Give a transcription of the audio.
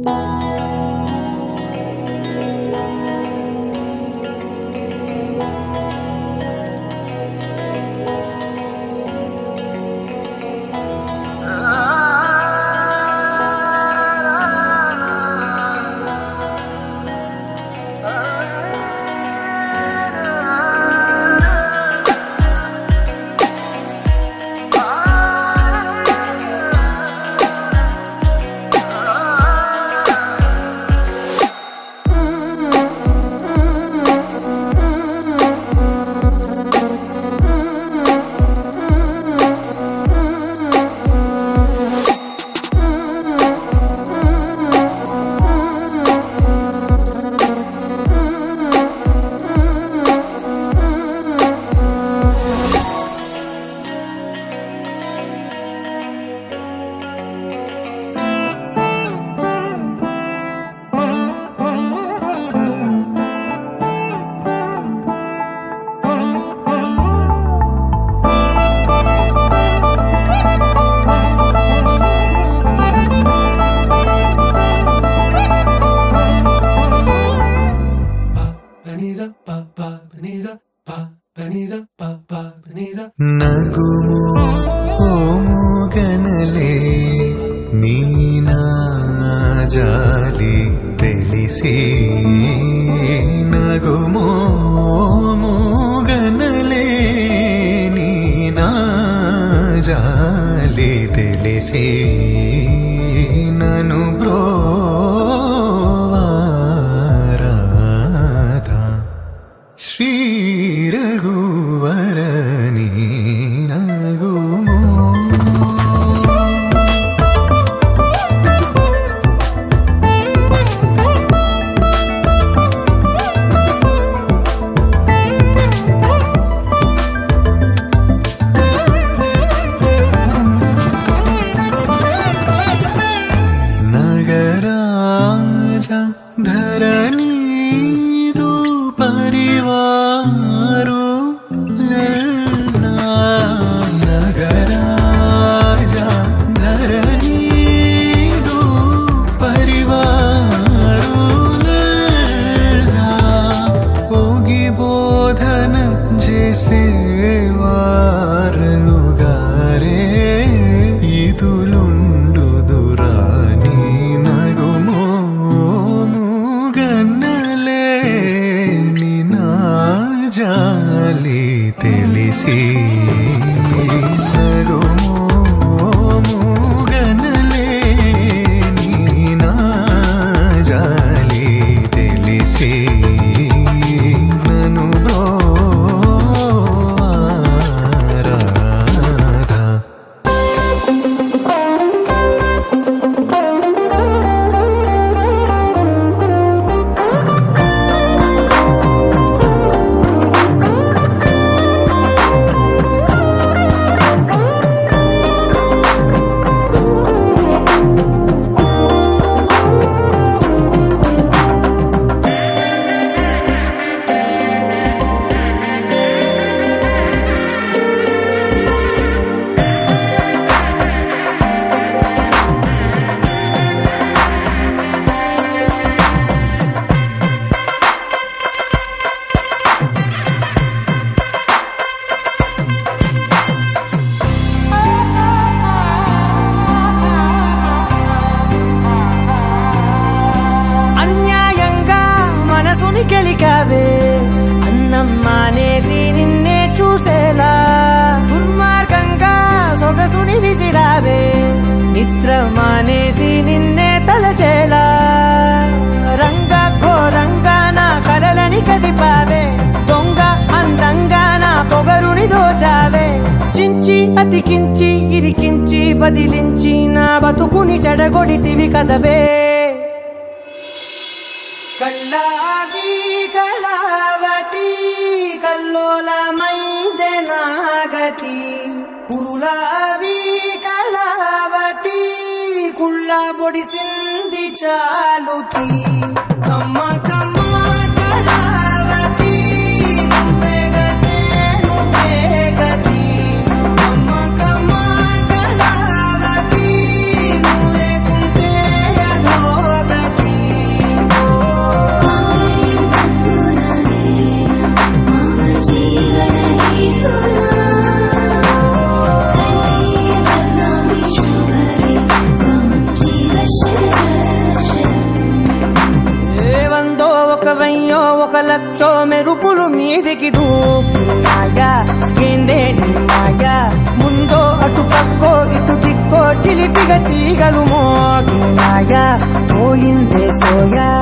నగుము ఓముగనలే నీ జాలి తెలిసి నగుము ఓముగనలే నీ జాలి తెలిసి నను బ్రోవారాధా శ్రీ రఘువరని నగుమో నగరాజ ధరణీదు పరివారు లల్లా. నగరాజ ధరణీదు పరివారు లల్లా. ఓగి బోధన చేసేవారలుగారే ఇదులుండుదురాని నగుమోముగన్నలే జాలి తెలిసి నగుమోముగన్నలే జాలి తెలిసి నను బ్రోవారాధా అన్యాయంగా మనసుని గెలికావే అన్నం మానేసి నిన్నే చూసేలా దుర్మార్గంగా సొగసుని విసిరావే నిద్ర మానేసి నిన్నే తలచేలా రంగ ఘోరంగా నా కలలని కదిపావే దొంగ అందంగా నా పొగరుని దోచావే చించి అతికించి ఇరికించి వదిలించి నా బతుకుని చెడగొడితివి కదవే కల్లావి కళావతి కల్లోలమైందే నాగతి కురులావి కళావతి కుళ్ళ బొడిసింది చాలుతి కమ్మ కమ్మ కళావతి నువ్వే గతే నువ్వే గతి కమ్మ కమ్మ కళావతి నువ్వే కుంటే అధోగతి ఏ వందో ఒక వెయ్యో ఒక లక్షో మెరుపులు మీదికి దూకినాయా ఏందే నీ మాయా ముందో అటు పక్కో ఇటు దిక్కో చిలిపిగ తీగలు మోగినాయా పోయిందే సోయా